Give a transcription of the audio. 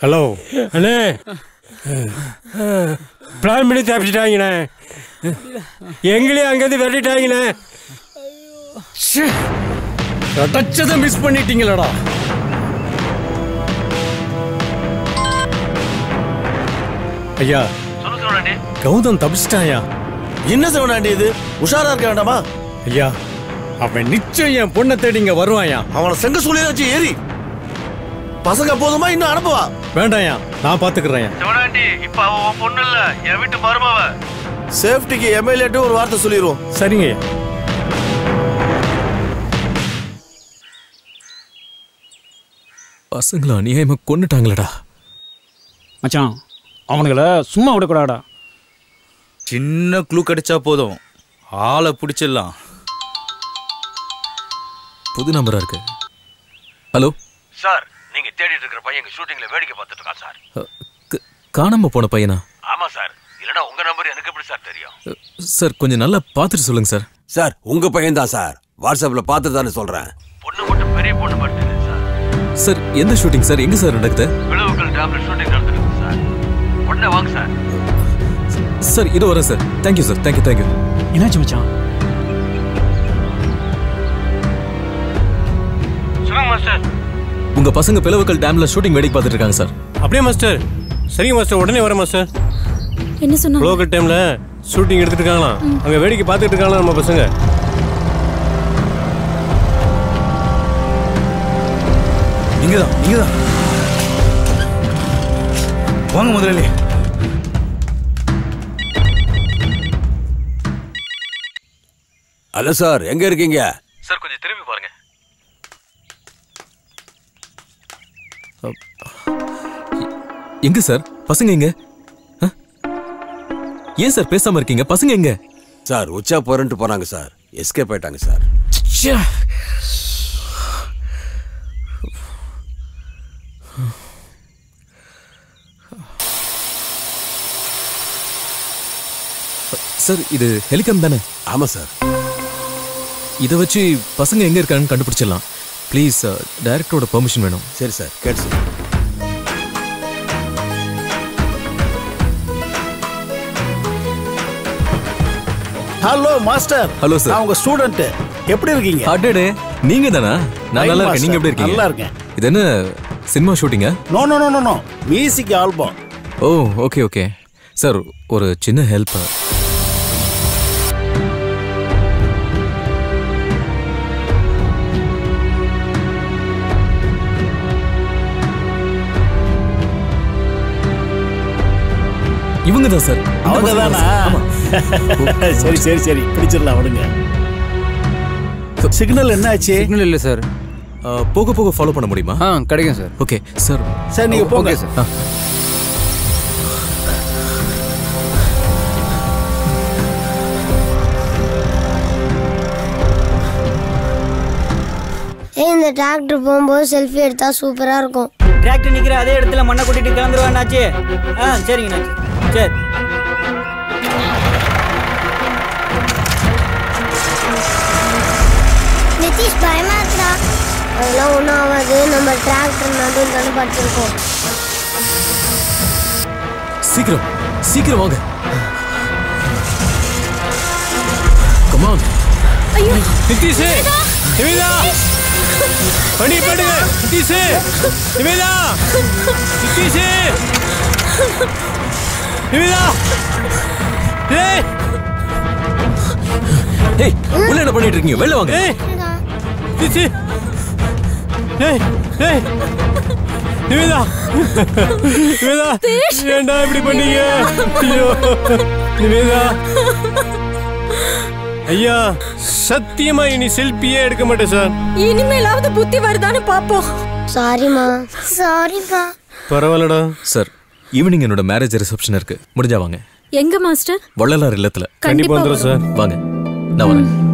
Hello அண்ணே plan பண்ணி தப்பிச்சிட்டாங்கண்ணே எங்களையும் அங்கேருந்து விரட்டிட்டாங்கண்ணே அடைச்சதை மிஸ் பண்ணிட்டீங்களடா ஐயா கௌதம் தப்பிச்சிட்டாயா என்ன சவனாண்டி இது உஷாரா இருக்க வேண்டாமா ஐயா அவன் நிச்சயம் என் பொண்ணை தேடி இங்க வருவாயா அவனை செங்க சூழிய வச்சு ஏறி பசங்க போதுமா இன்னும் அனுப்புவா வேண்டாயா நான் பாத்துக்கிறேன் சிவனாண்டி இப்ப அவ உன் பொண்ணு இல்ல என் வீட்டு மருமவ சேஃப்டிக்கு எம்எல்ஏட்டு ஒரு வார்த்தை சொல்லிடுவோம் சரிங்க ஐயா பசங்களை அநியாயமா கொன்னுட்டாங்களடா மச்சான் அவனுங்களை சும்மா விடக்கூடாடா சின்ன க்ளூ கிடைச்சா போதும் ஆளை பிடிச்சிடலாம் புது நம்பரா இருக்கு ஹலோ சார் நீங்க தேடிட்டு இருக்கிற பையன் எங்க ஷூட்டிங்ல வேடிக்கை பார்த்துட்டு இருக்கான் சார் அ, க- காணாம போன பையனா ஆமா சார் இல்லனா உங்க நம்பர் எனக்கு எப்படி சார் தெரியும் அ, சார் கொஞ்சம் நல்லா பார்த்துட்டு சொல்லுங்க சார் சார் உங்க பையன் தான் சார் வாட்ஸ்அப்ல பார்த்து தானே சொல்றேன் பொண்ணு மட்டும் பெரிய பொண்ணு மட்டும் இல்லை சார் சார் எந்த ஷூட்டிங் சார் எங்க சார் நடக்குது விழுவுக்கல் டேம்ல ஷூட்டிங் நடந்துருக்கு சார் உடனே வாங்க சார் சார் இது வரேன் sir thank you sir thank you thank you என்னாச்சு மச்சான் சொல்லுங்க மாஸ்டர் உங்க பசங்க பிளவுக்கல் டேம்ல ஷூட்டிங் வேடிக்கை பார்த்துட்டு இருக்காங்க சார் அப்படியே மாஸ்டர் சரிங்க மாஸ்டர் உடனே வரேன் மாஸ்டர் என்ன சொன்னாங்க லோக்கல் டைம்ல ஷூட்டிங் எடுத்துட்டு இருக்காங்களாம் அங்க வேடிக்கை பார்த்துட்டு இருக்காங்களா நம்ம பசங்க நீங்க தான் நீங்க தான் வாங்க முதலாளி அல்ல சார் எங்க இருக்கீங்க சார் கொஞ்சம் திரும்பி பாருங்க எங்க சார் பசங்க எங்க அ? ஏன் சார் பேசாம இருக்கீங்க பசங்க எங்க சார் உச்சா போறேன்ட்டு போனாங்க சார் எஸ்கேப் ஆயிட்டாங்க சார் சார் இது ஹெலிகாம் தானே ஆமா சார் இதை வச்சு பசங்க எங்க இருக்காங்கன்னு கண்டுபிடிச்சிடலாம் ப்ளீஸ் டைரக்டரோட பெர்மிஷன் வேணும் சரி சார் கேட்டு sir hello master Hello, sir. நான் உங்க ஸ்டூடெண்ட் எப்படி இருக்கீங்க அடடே நீங்க தானா நான் நல்லா இருக்கேன் நீங்க எப்படி இருக்கீங்க நல்லா இருக்கேன் இது என்ன சினிமா ஷூட்டிங்கா no no no no no music album oh okay okay sir ஒரு சின்ன ஹெல்ப் இவங்க தான் சார் இந்த அவங்க பசங்க தான் தானா சார். ஆமா. சரி சரி சரி பிடிச்சிடலாம் விடுங்க சிக்னல் என்ன ஆச்சு சிக்னல் இல்லை சார் ஆ, போக போக ஃபாலோ பண்ண முடியுமா ஆ கிடைக்கும் சார் ஓகே சார் சார் நீங்க போங்க ஓகே சார் ஆ. ஏய் இந்த டிராக்டர் போகும்போது செல்ஃபி எடுத்தா சூப்பரா இருக்கும் டிராக்டர் நிக்கிற அதே இடத்துல மண்ணை கொட்டிட்டு கிளம்பிடுவாண்ணாச்சு ஆ சரிங்கண்ணாச்சு சரி நிதிஷ் பயமா இருக்குடா அதெல்லாம் ஒன்றும் ஆகாது நம்ம டிராக்டர் நடுவில் தானே படிச்சிருக்கோம் சீக்கிரம் சீக்கிரம் வாங்க கமான் நிதிஷ் நிவேதா பண்ணி பண்ணுங்க நிதிஷ் நிவேதா நிதிஷ் நிவேதா ஏய் ஏய் உள்ள என்ன பண்ணிட்டு இருக்கீங்க வெளில வாங்க ஏய் நிதிஷ் ஏய் ஏய் நிவேதா நிவேதா ஏன்டா இப்படி பண்ணீங்க ஐயோ நிவேதா ஐயா சத்தியமா இனி செல்ஃபியே எடுக்க மாட்டேன் சார் இனிமேலாவது புத்தி வருதான்னு பாப்போம் சாரிம்மா சாரிப்பா பரவாயில்லடா சார் ஈவினிங் என்னோட மேரேஜ் ரிசப்ஷன் இருக்கு முடிஞ்சா வாங்க எங்க மாஸ்டர் வள்ளலார் இல்லத்துல கண்டிப்பா வந்துடும் சார் வாங்க நான் வரேன்